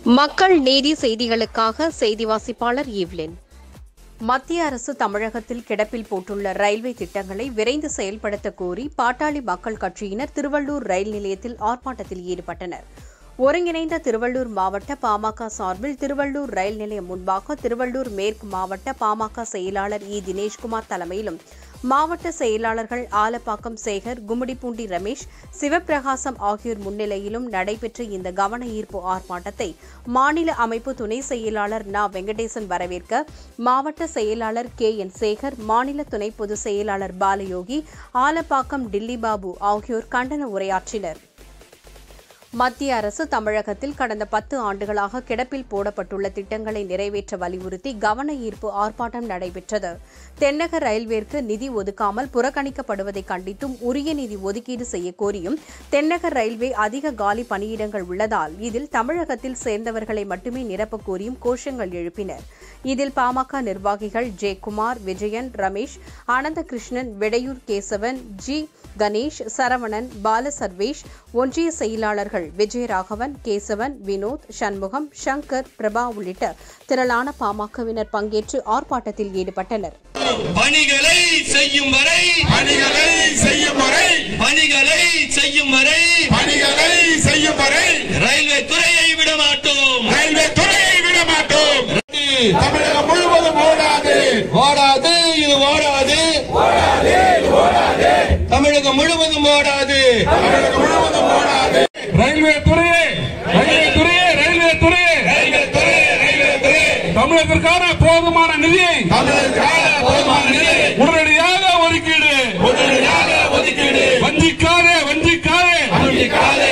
மக்கள் நீதி செய்திகளுக்காக செய்தி வாசிப்பாளர் ஈவ்லின் மத்திய அரசு தமிழகத்தில் கிடப்பில் போட்டுள்ள ரயில்வே திட்டங்களை விரைந்து செயல்படுத்த கோரி பாட்டாளி மக்கள் கட்சியினர் திருவள்ளூர் ரயில் நிலையத்தில் ஆர்ப்பாட்டத்தில் ஈடுபட்டனர் ஒருங்கிணைந்த திருவள்ளூர் மாவட்ட பாமக சார்பில் திருவள்ளூர் ரயில் நிலையம் முன்பாக திருவள்ளூர் மேற்கு மாவட்ட பாமக செயலாளர் இ தினேஷ்குமார் தலைமையிலும் மாவட்ட செயலாளர்கள் ஆலப்பாக்கம் சேகர் கும்மிடிப்பூண்டி ரமேஷ் சிவப்பிரகாசம் ஆகியோர் முன்னிலையிலும் நடைபெற்ற இந்த கவன ஈர்ப்பு ஆர்ப்பாட்டத்தை மாநில அமைப்பு துணை செயலாளர் நா வெங்கடேசன் வரவேற்க மாவட்ட செயலாளர் கே என் சேகர் மாநில துணை பொதுச் செயலாளர் பாலயோகி ஆலப்பாக்கம் டில்லி பாபு ஆகியோர் கண்டன உரையாற்றினர் மத்திய அரசு தமிழகத்தில் கடந்த பத்து ஆண்டுகளாக கிடப்பில் போடப்பட்டுள்ள திட்டங்களை நிறைவேற்ற வலியுறுத்தி கவன ஈர்ப்பு ஆர்ப்பாட்டம் நடைபெற்றது தென்னக ரயில்வேற்கு நிதி ஒதுக்காமல் புறக்கணிக்கப்படுவதை கண்டித்தும் உரிய நிதி ஒதுக்கீடு செய்ய கோரியும் தென்னக ரயில்வே அதிக காலி பணியிடங்கள் உள்ளதால் இதில் தமிழகத்தில் சேர்ந்தவர்களை மட்டுமே நிரப்பக் கோரியும் கோஷங்கள் எழுப்பினர் இதில் பாமக நிர்வாகிகள் ஜெயக்குமார் விஜயன் ரமேஷ் அனந்தகிருஷ்ணன் விடையூர் கேசவன் ஜி கணேஷ் சரவணன் பால சர்வேஷ் ஒன்றிய செயலாளர்கள் விஜயராகவன் கேசவன் வினோத் சண்முகம் சங்கர் பிரபா உள்ளிட்ட திரளான பாமகவினர் பங்கேற்று ஆர்ப்பாட்டத்தில் ஈடுபட்டனர் பணிகளை செய்யும் வரை பணிகளை செய்யும் வரை பணிகளை செய்யும் வரை பணிகளை செய்யும் வரை ரயில்வே துறையை விட மாட்டோம் ரயில்வே துறையை விட மாட்டோம் தமிழகம் முழுவதும் ஓடாது ஓடாது இது ஓடாது தமிழகம் முழுவதும் ஓடாது தமிழகம் முழுவதும் ஓடாது ரயில்வே துறையே ரயில்வே துறையே ரயில்வே துறையே ரயில்வே துறை ரயில்வே துறை தமிழகத்திற்கான போதுமான நிதியை தமிழகத்திற்கான போதுமான நிலை உடனடியாக ஒதுக்கீடு உடனடியாக ஒதுக்கீடு வஞ்சிக்காதே வஞ்சிக்காதே வஞ்சிக்காதே